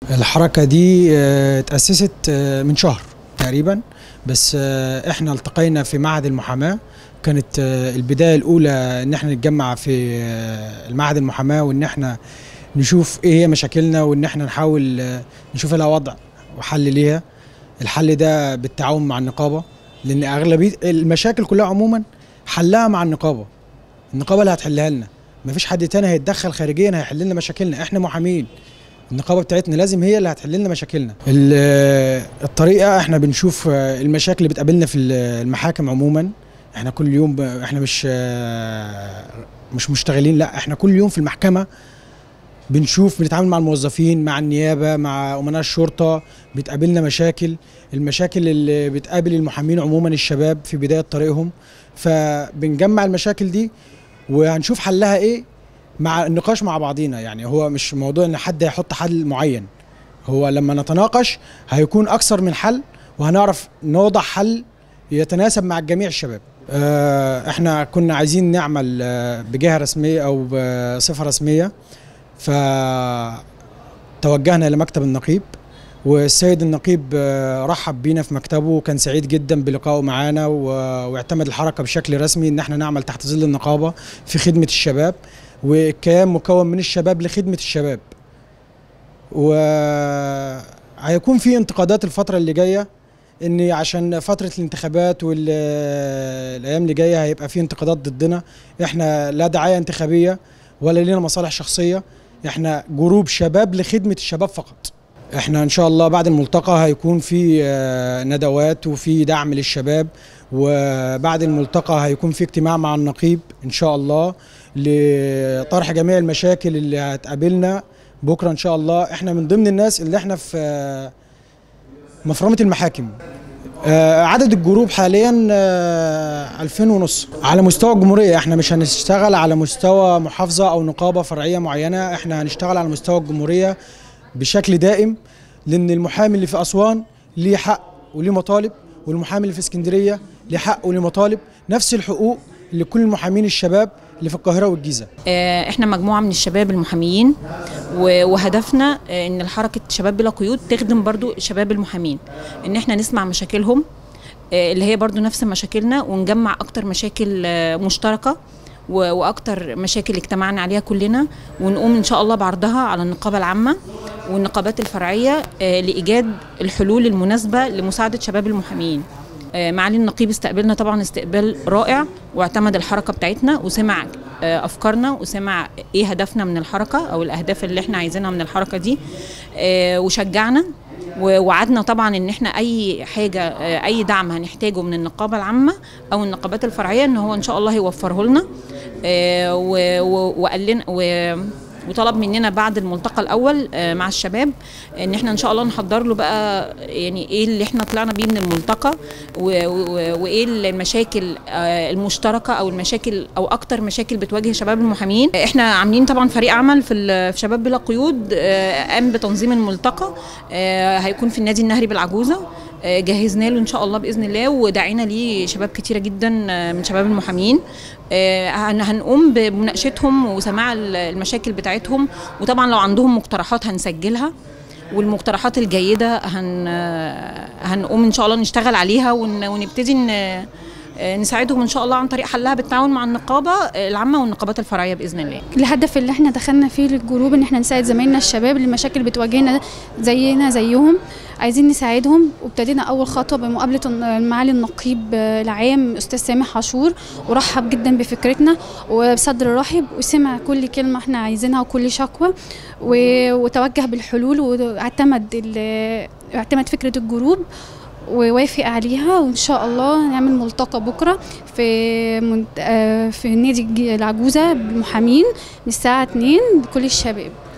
الحركة دي آه، اتأسست آه، من شهر تقريبا بس آه، احنا التقينا في معهد المحاماة كانت آه، البداية الأولى إن احنا نتجمع في آه، المعهد المحاماة وإن احنا نشوف إيه هي مشاكلنا وإن احنا نحاول آه، نشوف لها وضع وحل ليها الحل ده بالتعاون مع النقابة لأن أغلبية المشاكل كلها عموما حلها مع النقابة النقابة اللي هتحلها لنا مفيش حد تاني هيتدخل خارجيا هيحل لنا مشاكلنا احنا محامين النقابه بتاعتنا لازم هي اللي هتحل لنا مشاكلنا ال- الطريقه احنا بنشوف آه، المشاكل اللي بتقابلنا في المحاكم عموما احنا كل يوم ب... احنا مش آه، مش مشتغلين لا احنا كل يوم في المحكمه بنشوف بنتعامل مع الموظفين مع النيابه مع امناء الشرطه بتقابلنا مشاكل المشاكل اللي بتقابل المحامين عموما الشباب في بدايه طريقهم فبنجمع المشاكل دي وهنشوف حلها ايه مع النقاش مع بعضينا يعني هو مش موضوع ان حد هيحط حل معين هو لما نتناقش هيكون اكثر من حل وهنعرف نوضع حل يتناسب مع جميع الشباب آه، احنا كنا عايزين نعمل آه، بجهه رسميه او بصفه رسميه فتوجهنا لمكتب النقيب والسيد النقيب آه، رحب بينا في مكتبه وكان سعيد جدا بلقائه معانا و- واعتمد الحركه بشكل رسمي ان احنا نعمل تحت ظل النقابه في خدمه الشباب والكيان مكون من الشباب لخدمه الشباب وهيكون في انتقادات الفتره اللي جايه ان عشان فتره الانتخابات والايام اللي جايه هيبقى في انتقادات ضدنا احنا لا دعايه انتخابيه ولا لينا مصالح شخصيه احنا جروب شباب لخدمه الشباب فقط احنا ان شاء الله بعد الملتقى هيكون في آه، ندوات وفي دعم للشباب وبعد الملتقى هيكون في اجتماع مع النقيب ان شاء الله لطرح جميع المشاكل اللي هتقابلنا بكره ان شاء الله احنا من ضمن الناس اللي احنا في آه، مفرمه المحاكم آه، عدد الجروب حاليا آه، 2000 ونص على مستوى الجمهورية احنا مش هنشتغل على مستوى محافظة او نقابة فرعية معينة احنا هنشتغل على مستوى الجمهورية بشكل دائم لان المحامي اللي في اسوان ليه حق وليه مطالب والمحامي اللي في اسكندرية ليه حق وليه مطالب نفس الحقوق لكل المحامين الشباب اللي في القاهرة والجيزة آه، احنا مجموعه من الشباب المحاميين و- وهدفنا آه، ان الحركه شباب بلا قيود تخدم برضو شباب المحامين ان احنا نسمع مشاكلهم آه، اللي هي برضو نفس مشاكلنا ونجمع اكتر مشاكل آه، مشتركه و- واكتر مشاكل اجتمعنا عليها كلنا ونقوم ان شاء الله بعرضها على النقابه العامه والنقابات الفرعيه آه، لايجاد الحلول المناسبه لمساعده شباب المحامين آه، معالي النقيب استقبلنا طبعا استقبال رائع واعتمد الحركه بتاعتنا وسمع آه، افكارنا وسمع ايه هدفنا من الحركه او الاهداف اللي احنا عايزينها من الحركه دي آه، وشجعنا ووعدنا طبعا ان احنا اي حاجه آه، اي دعم هنحتاجه من النقابه العامه او النقابات الفرعيه ان هو ان شاء الله هيوفره لنا آه، و- و- وقال لنا و- وطلب مننا بعد الملتقى الاول آه، مع الشباب ان احنا ان شاء الله نحضر له بقى يعني ايه اللي احنا طلعنا بيه من الملتقى و- و- وايه المشاكل آه، المشتركه او المشاكل او اكتر مشاكل بتواجه شباب المحامين احنا عاملين طبعا فريق عمل في ال- في شباب بلا قيود آه، قام بتنظيم الملتقى آه، هيكون في النادي النهري بالعجوزه آه، جهزنا له ان شاء الله باذن الله ودعينا ليه شباب كتيره جدا آه، من شباب المحامين آه، هن- هنقوم بمناقشتهم وسماع ال- المشاكل بتاعتهم وطبعا لو عندهم مقترحات هنسجلها والمقترحات الجيده هن آه، هنقوم ان شاء الله نشتغل عليها ون- ونبتدي ن- آه، نساعدهم ان شاء الله عن طريق حلها بالتعاون مع النقابه آه، العامه والنقابات الفرعيه باذن الله الهدف اللي احنا دخلنا فيه للجروب ان احنا نساعد زمايلنا الشباب اللي المشاكل اللي بتواجهنا زينا زيهم عايزين نساعدهم وابتدينا اول خطوه بمقابله الن- معالي النقيب العام استاذ سامح عاشور ورحب جدا بفكرتنا وبصدر رحب وسمع كل كلمه احنا عايزينها وكل شكوى و- وتوجه بالحلول واعتمد ال- اعتمد فكره الجروب ووافق عليها وان شاء الله نعمل ملتقى بكره في منت... آه، في نادي الج- العجوزه بالمحامين من الساعه 2 لكل الشباب